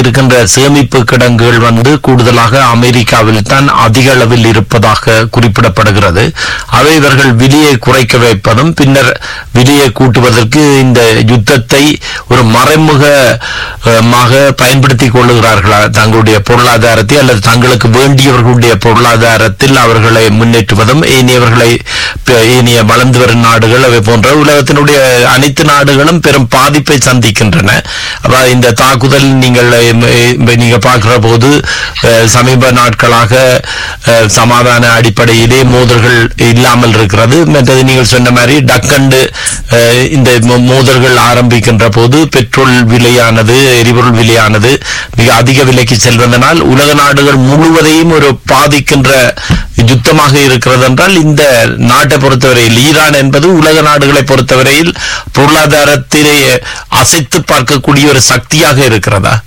இருக்கின்ற சேமிப்பு கிடங்குகள் வந்து கூடுதலாக அமெரிக்காவில் தான் அதிக அளவில் இருப்பதாக குறிப்பிடப்படுகிறது அவை இவர்கள் விலையை குறைக்க வைப்பதும் பின்னர் விலையை கூட்டுவதற்கு இந்த யுத்தத்தை ஒரு மறைமுகமாக பயன்படுத்திக் கொள்ளுகிறார்களா தங்களுடைய பொருளாதாரத்தை அல்லது தங்களுக்கு வேண்டியவர்களுடைய பொருளாதாரத்தில் அவர்களை முன்னேற்றுவதும் ஏனையவர்களை ப- ஏனைய வளர்ந்து வரும் நாடுகள் அவை போன்ற உலகத்தினுடைய அனைத்து நாடுகளும் பெரும் பாதிப்பை சந்திக்கின்றன அப்ப இந்த தாக்குதல் நீங்கள் அஹ், இப்ப நீங்க பார்க்கிற போது அஹ், சமீப நாட்களாக அஹ், சமாதான அடிப்படையிலே மோதல்கள் இல்லாமல் இருக்கிறது மற்றது நீங்கள் சொன்ன மாதிரி டக்கண்டு அஹ், இந்த மோ- மோதல்கள் ஆரம்பிக்கின்ற போது பெட்ரோல் விலையானது எரிபொருள் விலையானது மிக அதிக விலைக்கு செல்வதனால் உலக நாடுகள் முழுவதையும் ஒரு பாதிக்கின்ற யுத்தமாக இருக்கிறது என்றால் இந்த நாட்டை பொறுத்தவரையில் ஈரான் என்பது உலக நாடுகளை பொறுத்தவரையில் பொருளாதாரத்திலே அசைத்து பார்க்கக்கூடிய ஒரு சக்தியாக இருக்கிறதா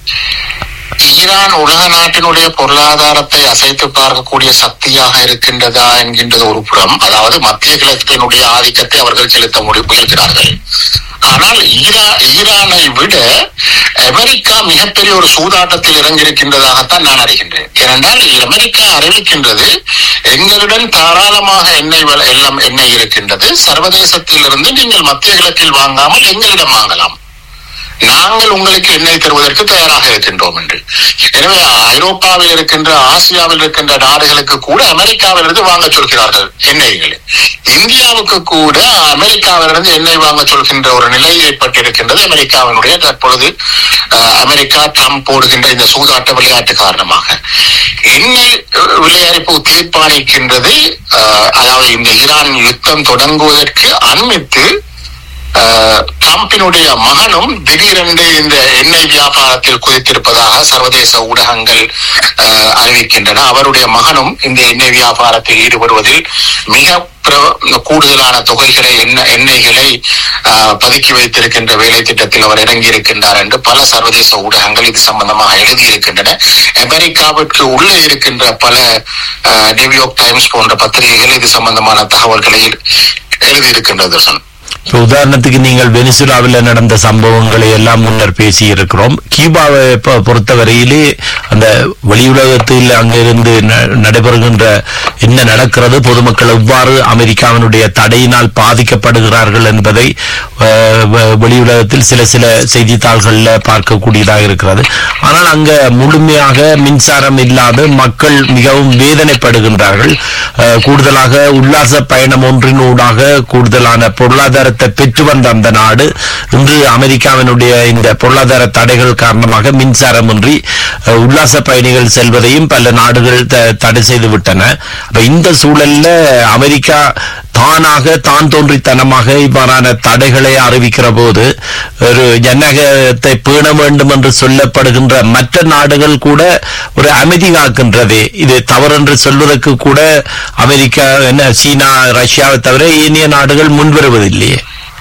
ஈரான் உலக நாட்டினுடைய பொருளாதாரத்தை அசைத்து பார்க்கக்கூடிய சக்தியாக இருக்கின்றதா என்கின்றது ஒரு புறம் அதாவது மத்திய கிழக்கினுடைய ஆதிக்கத்தை அவர்கள் செலுத்த முடி- முயல்கிறார்கள் ஆனால் ஈரா ஈரானை விட அமெரிக்கா மிகப்பெரிய ஒரு சூதாட்டத்தில் இறங்கியிருக்கின்றதாகத்தான் நான் அறிகின்றேன் ஏனென்றால் அமெரிக்கா அறிவிக்கின்றது எங்களுடன் தாராளமாக எண்ணெய் வள- எல்லாம் எண்ணெய் இருக்கின்றது சர்வதேசத்திலிருந்து நீங்கள் மத்திய கிழக்கில் வாங்காமல் எங்களிடம் வாங்கலாம் நாங்கள் உங்களுக்கு எண்ணெய் தருவதற்கு தயாராக இருக்கின்றோம் என்று எனவே ஐரோப்பாவில் இருக்கின்ற ஆசியாவில் இருக்கின்ற நாடுகளுக்கு கூட அமெரிக்காவிலிருந்து வாங்க சொல்கிறார்கள் எண்ணெய்களை இந்தியாவுக்கு கூட அமெரிக்காவிலிருந்து எண்ணெய் வாங்க சொல்கின்ற ஒரு நிலை ஏற்பட்டிருக்கின்றது அமெரிக்காவினுடைய தற்பொழுது அஹ், அமெரிக்கா ட்ரம்ப் போடுகின்ற இந்த சூதாட்ட விளையாட்டு காரணமாக எண்ணெய் அஹ், விளையாட்டு தீர்மானிக்கின்றது அஹ், அதாவது இந்த ஈரான் யுத்தம் தொடங்குவதற்கு அண்மித்து அஹ், ட்ரம்பினுடைய மகனும் திடீரென்று இந்த எண்ணெய் வியாபாரத்தில் குதித்திருப்பதாக சர்வதேச ஊடகங்கள் அஹ், அறிவிக்கின்றன அவருடைய மகனும் இந்த எண்ணெய் வியாபாரத்தில் ஈடுபடுவதில் மிக பிர- கூடுதலான தொகைகளை எண்ணெய் எண்ணெய்களை அஹ், பதுக்கி வைத்திருக்கின்ற வேலை திட்டத்தில் அவர் இறங்கி இருக்கின்றார் என்று பல சர்வதேச ஊடகங்கள் இது சம்பந்தமாக எழுதியிருக்கின்றன அமெரிக்காவிற்கு உள்ளே இருக்கின்ற பல அஹ், நியூயார்க் டைம்ஸ் போன்ற பத்திரிகைகள் இது சம்பந்தமான தகவல்களை எழுதியிருக்கின்றது தர்சன் இப்ப உதாரணத்துக்கு நீங்கள் வெனிசுலாவில் நடந்த சம்பவங்களை எல்லாம் முன்னர் பேசி இருக்கிறோம் கியூபாவை பொ- பொறுத்தவரையிலே அந்த வெளியுலகத்தில் அங்கிருந்து ந- நடைபெறுகின்ற என்ன நடக்கிறது பொதுமக்கள் எவ்வாறு அமெரிக்காவினுடைய தடையினால் பாதிக்கப்படுகிறார்கள் என்பதை அஹ், வ- வெளியுலகத்தில் சில சில செய்தித்தாள்களில் பார்க்கக்கூடியதாக இருக்கிறது ஆனால் அங்க முழுமையாக மின்சாரம் இல்லாத மக்கள் மிகவும் வேதனைப்படுகின்றார்கள் அஹ், கூடுதலாக உல்லாச பயணம் ஒன்றினூடாக கூடுதலான பொருளாதாரத்தை பெற்று வந்த அந்த நாடு இன்று அமெரிக்காவினுடைய இந்த பொருளாதார தடைகள் காரணமாக மின்சாரமின்றி அஹ், உல்லாச பயணிகள் செல்வதையும் பல நாடுகள் த- தடை செய்து விட்டன அப்ப இந்த சூழல்ல அமெரிக்கா தானாக தான் தோன்றித்தனமாக இவ்வாறான தடைகளை அறிவிக்கிற போது ஒரு ஜனநாயகத்தை பேண வேண்டும் என்று சொல்லப்படுகின்ற மற்ற நாடுகள் கூட ஒரு அமைதி காக்கின்றதே இது தவறென்று சொல்வதற்கு கூட அமெரிக்கா என்ன சீனா ரஷ்யாவை தவிர ஏனைய நாடுகள் முன்வருவதில்லையே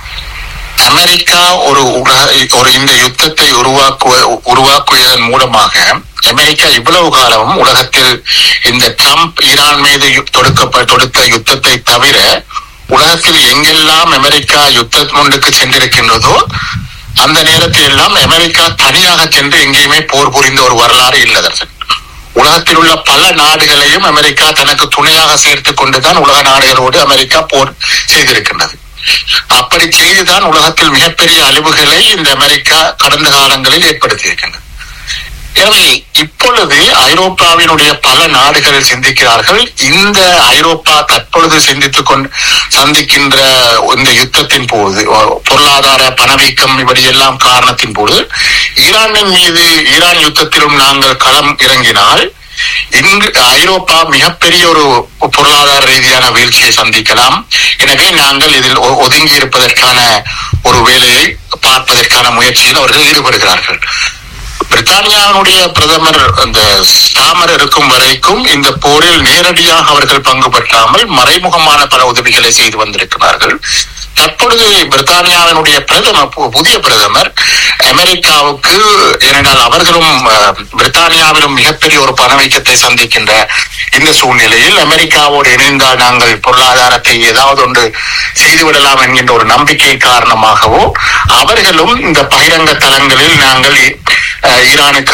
அமெரிக்கா ஒரு உலக ஒரு இந்த யுத்தத்தை உருவாக்குவ உருவாக்குவதன் மூலமாக அமெரிக்கா இவ்வளவு காலமும் உலகத்தில் இந்த ட்ரம்ப் ஈரான் மீது யு- தொடுக்கப்ப தொடுத்த யுத்தத்தை தவிர உலகத்தில் எங்கெல்லாம் அமெரிக்கா யுத்த முண்டுக்கு சென்றிருக்கின்றதோ அந்த நேரத்தில் எல்லாம் அமெரிக்கா தனியாக சென்று எங்கேயுமே போர் புரிந்த ஒரு வரலாறு இல்லதற்கு உலகத்தில் உள்ள பல நாடுகளையும் அமெரிக்கா தனக்கு துணையாக சேர்த்துக் கொண்டுதான் உலக நாடுகளோடு அமெரிக்கா போர் செய்திருக்கின்றது அப்படி செய்துதான் உலகத்தில் மிகப்பெரிய அழிவுகளை இந்த அமெரிக்கா கடந்த காலங்களில் ஏற்படுத்தியிருக்கின்றது எனவே இப்பொழுது ஐரோப்பாவினுடைய பல நாடுகள் சிந்திக்கிறார்கள் இந்த ஐரோப்பா தற்பொழுது சிந்தித்துக் கொண்டு சந்திக்கின்ற இந்த யுத்தத்தின் போது பொருளாதார பணவீக்கம் இப்படியெல்லாம் காரணத்தின் போது ஈரானின் மீது ஈரான் யுத்தத்திலும் நாங்கள் களம் இறங்கினால் இன்று ஐரோப்பா மிகப்பெரிய ஒரு பொருளாதார ரீதியான வீழ்ச்சியை சந்திக்கலாம் எனவே நாங்கள் இதில் ஒ- ஒதுங்கி இருப்பதற்கான ஒரு வேலையை பார்ப்பதற்கான முயற்சியில் அவர்கள் ஈடுபடுகிறார்கள் பிரித்தானியாவினுடைய பிரதமர் அந்த ஸ்டாமர் இருக்கும் வரைக்கும் இந்த போரில் நேரடியாக அவர்கள் பங்கு பற்றாமல் மறைமுகமான பல உதவிகளை செய்து வந்திருக்கிறார்கள் தற்பொழுது பிரித்தானியாவினுடைய பிரதமர் பு- புதிய பிரதமர் அமெரிக்காவுக்கு ஏனென்றால் அவர்களும் அஹ், பிரித்தானியாவிலும் மிகப்பெரிய ஒரு பணவீக்கத்தை சந்திக்கின்ற இந்த சூழ்நிலையில் அமெரிக்காவோடு இணைந்தால் நாங்கள் பொருளாதாரத்தை ஏதாவது ஒன்று செய்துவிடலாம் என்கின்ற ஒரு நம்பிக்கை காரணமாகவோ அவர்களும் இந்த பகிரங்க தளங்களில் நாங்கள் அஹ், ஈரானுக்கு